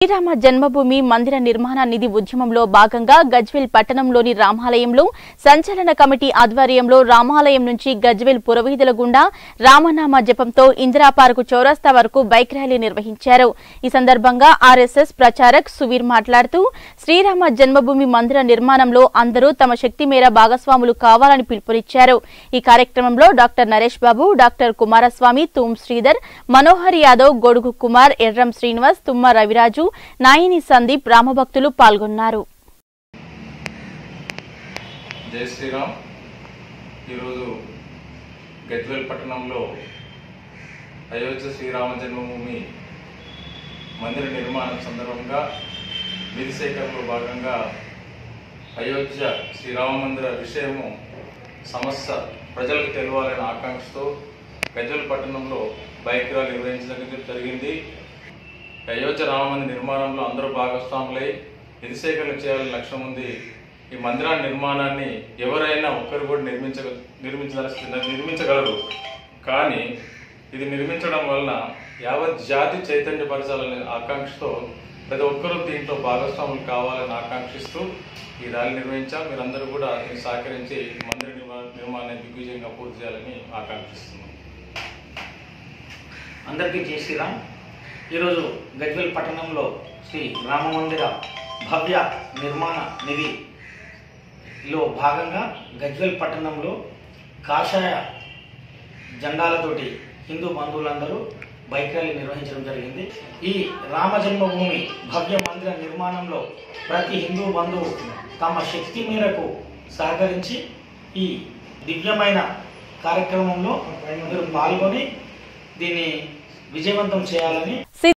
శ్రీరామ జన్మభూమి మందిర నిర్మాణ నిధి ఉద్యమంలో భాగంగా గజ్వేల్ పట్టణంలోని రామాలయంలో సంచలన కమిటీ ఆధ్వర్యంలో రామాలయం నుంచి గజ్వేల్ పురవీధుల గుండా రామనామ జపంతో ఇందిరా పార్కు చౌరస్తా వరకు బైక్ ర్యాలీ నిర్వహించారు ఈ సందర్భంగా ఆర్ఎస్ఎస్ ప్రచారక్ సువీర్ మాట్లాడుతూ శ్రీరామ జన్మభూమి మందిర నిర్మాణంలో అందరూ తమ శక్తి మేర భాగస్వాములు కావాలని పిలుపునిచ్చారు ఈ కార్యక్రమంలో డాక్టర్ నరేష్ బాబు డాక్టర్ కుమారస్వామి తూమ్ శ్రీధర్ మనోహర్ యాదవ్ గొడుగు కుమార్ ఎర్రం శ్రీనివాస్ తుమ్మ రవిరాజు నాయిని సందీప్ రామభక్తులు పాల్గొన్నారు జై శ్రీరామ్ ఈరోజు గజ్వేల్ పట్టణంలో అయోధ్య శ్రీరామ జన్మభూమి మందిర నిర్మాణం సందర్భంగా నిధి సేకరణలో భాగంగా అయోధ్య శ్రీరామ మందిర విషయము సమస్త ప్రజలకు తెలియాలనే ఆకాంక్షతో గజ్వేల్ పట్టణంలో బైక్ ర్యాలీ నిర్వహించడం జరిగింది అయోధ్య రామ మందిర నిర్మాణంలో అందరూ భాగస్వాములై నిధి సేకరణ చేయాలని లక్ష్యం ఉంది ఈ మందిరాల నిర్మాణాన్ని ఎవరైనా ఒక్కరు కూడా నిర్మించ నిర్మించాల్సి నిర్మించగలరు కానీ ఇది నిర్మించడం వలన యావత్ జాతి చైతన్యపరచాలనే ఆకాంక్షతో ప్రతి ఒక్కరూ దీంట్లో భాగస్వాములు కావాలని ఆకాంక్షిస్తూ ఈ ర్యాలీ నిర్వహించాం మీరందరూ కూడా దీన్ని సహకరించి మందిర నిర్మా- నిర్మాణాన్ని దిగ్విజయంగా పూర్తి చేయాలని ఆకాంక్షిస్తున్నాం అందరికీ జై శ్రీరామ్ ఈరోజు గజ్వేల్ పట్టణంలో శ్రీ రామ మందిర భవ్య నిర్మాణ నిధిలో భాగంగా గజ్వేల్ పట్టణంలో కాషాయ జెండాలతోటి హిందూ బంధువులందరూ బైక్ ర్యాలీ నిర్వహించడం జరిగింది ఈ రామ జన్మభూమి భవ్య మందిర నిర్మాణంలో ప్రతి హిందూ బంధువు తమ శక్తి మేరకు సహకరించి ఈ దివ్యమైన కార్యక్రమంలో మీరు పాల్గొని దీన్ని విజయవంతం చేయాలని